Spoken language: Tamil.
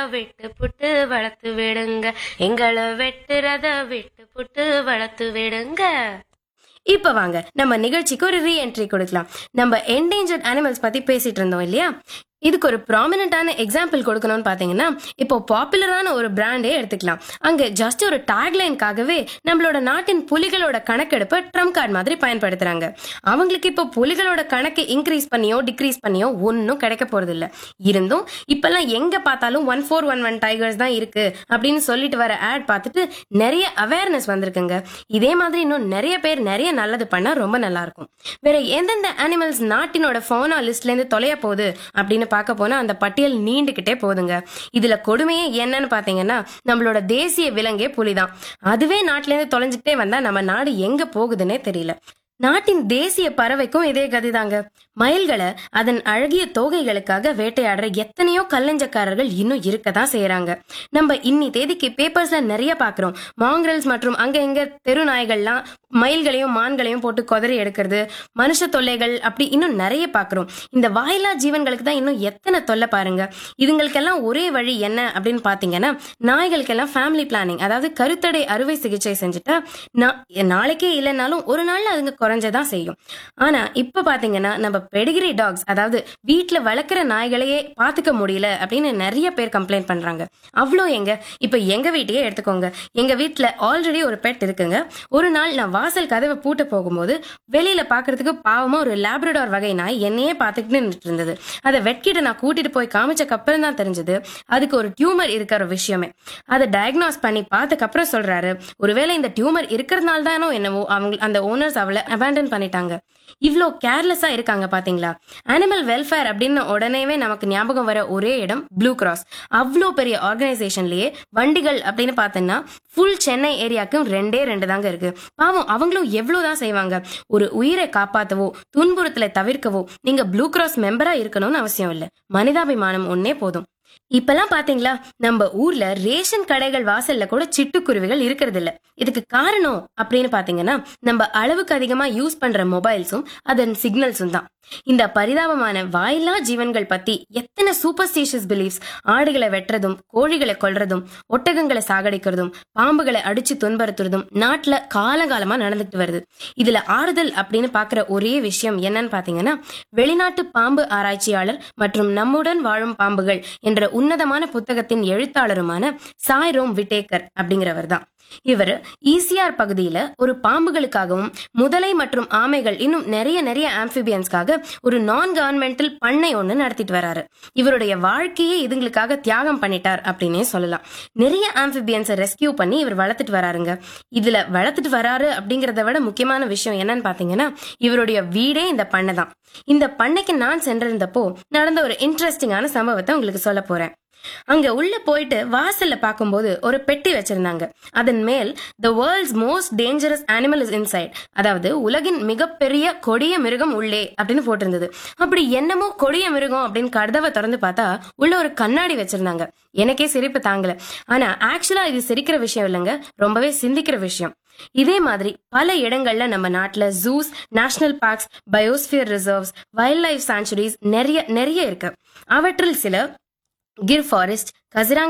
விட்டு புட்டு வளர்த்து விடுங்க எங்களை வெட்டுறத விட்டு புட்டு வளர்த்து விடுங்க இப்ப வாங்க நம்ம நிகழ்ச்சிக்கு ஒரு ரீஎன்ட்ரி கொடுக்கலாம் நம்ம என்டேஞ்சர்ட் அனிமல்ஸ் பத்தி பேசிட்டு இருந்தோம் இல்லையா இதுக்கு ஒரு ப்ராமினண்டான எக்ஸாம்பிள் கொடுக்கணும்னு பாத்தீங்கன்னா இப்போ பாப்புலரான ஒரு பிராண்டே எடுத்துக்கலாம் அங்க ஜஸ்ட் ஒரு டேக்லைனுக்காகவே நம்மளோட நாட்டின் புலிகளோட கணக்கெடுப்பை ட்ரம் கார்டு மாதிரி பயன்படுத்துறாங்க அவங்களுக்கு இப்போ புலிகளோட கணக்கு இன்க்ரீஸ் பண்ணியோ டிக்ரீஸ் பண்ணியோ ஒன்றும் கிடைக்க போறது இல்ல இருந்தும் இப்பெல்லாம் எங்க பார்த்தாலும் one four one one tigers தான் இருக்கு அப்படின்னு சொல்லிட்டு வர ஆட் பார்த்துட்டு நிறைய அவேர்னஸ் வந்திருக்குங்க இதே மாதிரி இன்னும் நிறைய பேர் நிறைய நல்லது பண்ணா ரொம்ப நல்லா இருக்கும் வேற எந்தெந்த அனிமல்ஸ் நாட்டினோட ஃபோனா லிஸ்ட்ல இருந்து தொலைய போகுது அப்படின்னு பார்க்க போனா அந்த பட்டியல் நீண்டுகிட்டே போகுதுங்க இதுல கொடுமையே என்னன்னு பாத்தீங்கன்னா நம்மளோட தேசிய விலங்கே புலிதான் அதுவே நாட்டில இருந்து தொலைஞ்சுக்கிட்டே வந்தா நம்ம நாடு எங்க போகுதுன்னே தெரியல நாட்டின் தேசிய பறவைக்கும் இதே கதிதாங்க மயில்களை அதன் அழகிய தோகைகளுக்காக வேட்டையாடுற எத்தனையோ கல்லஞ்சக்காரர்கள் இன்னும் இருக்கதான் செய்யறாங்க நம்ம இன்னி தேதிக்கு பேப்பர்ஸ்ல நிறைய பாக்குறோம் மாங்கிரல்ஸ் மற்றும் அங்க இங்க தெரு நாய்கள்லாம் மயில்களையும் மான்களையும் போட்டு கொதறி எடுக்கிறது மனுஷ தொல்லைகள் அப்படி இன்னும் நிறைய பாக்குறோம் இந்த வாயிலா ஜீவன்களுக்கு தான் இன்னும் எத்தனை தொல்லை பாருங்க இதுங்களுக்கெல்லாம் ஒரே வழி என்ன அப்படின்னு பாத்தீங்கன்னா நாய்களுக்கெல்லாம் ஃபேமிலி பிளானிங் அதாவது கருத்தடை அறுவை சிகிச்சை செஞ்சுட்டா நா- நாளைக்கே இல்லைனாலும் ஒரு நாள்ல அதுங்க குறைஞ்சதான் செய்யும் ஆனா இப்ப பாத்தீங்கன்னா நம்ம பெடிகிரி டாக்ஸ் அதாவது வீட்ல வளர்க்குற நாய்களையே பாத்துக்க முடியல அப்படின்னு நிறைய பேர் கம்ப்ளைண்ட் பண்றாங்க அவ்வளோ எங்க இப்ப எங்க வீட்டையே எடுத்துக்கோங்க எங்க வீட்ல ஆல்ரெடி ஒரு பெட் இருக்குங்க ஒரு நாள் நான் வாசல் கதவை பூட்ட போகும்போது வெளியில பாக்குறதுக்கு பாவமா ஒரு லேப்ரடார் வகை நாய் என்னையே பார்த்துக்கிட்டு நின்னுட்டு இருந்தது அதை வெட்கிட்ட நான் கூட்டிட்டு போய் காமிச்சக்கு அப்புறம் தான் தெரிஞ்சது அதுக்கு ஒரு டியூமர் இருக்கிற விஷயமே அதை டயக்னாஸ் பண்ணி பார்த்ததுக்கு அப்புறம் சொல்றாரு ஒருவேளை இந்த டியூமர் இருக்கிறதுனால தானோ என்னவோ அவங்க அந்த ஓனர்ஸ் அவளை அபேண்டன் பண்ணிட்டாங்க இவ்ளோ கேர்லெஸ்ஸா இருக்காங்க பாத்தீங்களா அனிமல் வெல்ஃபேர் அப்படின்னு உடனேவே நமக்கு ஞாபகம் வர ஒரே இடம் ப்ளூ கிராஸ் அவ்வளோ பெரிய ஆர்கனைசேஷன்லயே வண்டிகள் அப்படின்னு பார்த்தோன்னா ஃபுல் சென்னை ஏரியாக்கும் ரெண்டே ரெண்டு தாங்க இருக்கு பாவம் அவங்களும் எவ்வளவுதான் செய்வாங்க ஒரு உயிரை காப்பாத்தவோ துன்புறுத்தலை தவிர்க்கவோ நீங்க ப்ளூ கிராஸ் மெம்பரா இருக்கணும்னு அவசியம் இல்லை மனிதாபிமானம் ஒன்னே போதும் இப்பெல்லாம் பாத்தீங்களா நம்ம ஊர்ல ரேஷன் கடைகள் வாசல்ல கூட சிட்டுக்குருவிகள் இருக்கிறது இல்ல இதுக்கு காரணம் அப்படின்னு பாத்தீங்கன்னா நம்ம அளவுக்கு அதிகமா யூஸ் பண்ற மொபைல்ஸும் அதன் சிக்னல்ஸும் தான் இந்த பரிதாபமான வாயில்லா ஜீவன்கள் பத்தி எத்தனை சூப்பர்ஸ்டிஷியஸ் பிலீஃப்ஸ் ஆடுகளை வெட்டுறதும் கோழிகளை கொல்றதும் ஒட்டகங்களை சாகடிக்கிறதும் பாம்புகளை அடிச்சு துன்புறுத்துறதும் நாட்டுல காலகாலமா நடந்துட்டு வருது இதுல ஆறுதல் அப்படின்னு பாக்குற ஒரே விஷயம் என்னன்னு பாத்தீங்கன்னா வெளிநாட்டு பாம்பு ஆராய்ச்சியாளர் மற்றும் நம்முடன் வாழும் பாம்புகள் என்ற உன்னதமான புத்தகத்தின் எழுத்தாளருமான சாய் ரோம் விட்டேக்கர் அப்படிங்கிறவர் தான் இவர் ஈசிஆர் பகுதியில ஒரு பாம்புகளுக்காகவும் முதலை மற்றும் ஆமைகள் இன்னும் நிறைய நிறைய ஆம்பிபியன்ஸ்க்காக ஒரு நான் கவர்மெண்டல் பண்ணை ஒண்ணு நடத்திட்டு வராரு இவருடைய வாழ்க்கையே இதுங்களுக்காக தியாகம் பண்ணிட்டார் அப்படின்னே சொல்லலாம் நிறைய ஆம்பிபியன்ஸை ரெஸ்கியூ பண்ணி இவர் வளர்த்துட்டு வராருங்க இதுல வளர்த்துட்டு வராரு அப்படிங்கறத விட முக்கியமான விஷயம் என்னன்னு பாத்தீங்கன்னா இவருடைய வீடே இந்த பண்ணை தான் இந்த பண்ணைக்கு நான் சென்றிருந்தப்போ நடந்த ஒரு இன்ட்ரெஸ்டிங்கான சம்பவத்தை உங்களுக்கு சொல்ல போறேன் அங்க உள்ள போயிட்டு வாசல்ல பார்க்கும்போது ஒரு பெட்டி வச்சிருந்தாங்க அதன் மேல் the world's most dangerous animal is inside அதாவது உலகின் மிகப்பெரிய கொடிய மிருகம் உள்ளே அப்படின்னு போட்டிருந்தது அப்படி என்னமோ கொடிய மிருகம் அப்படின்னு கதவை திறந்து பார்த்தா உள்ள ஒரு கண்ணாடி வச்சிருந்தாங்க எனக்கே சிரிப்பு தாங்கல ஆனா ஆக்சுவலா இது சிரிக்கிற விஷயம் இல்லைங்க ரொம்பவே சிந்திக்கிற விஷயம் இதே மாதிரி பல இடங்கள்ல நம்ம நாட்டுல zoos national parks biosphere reserves wild life sanctuaries நிறைய நிறைய இருக்கு அவற்றில் சில கிர் ஃபாரஸ்ட் கசிராங்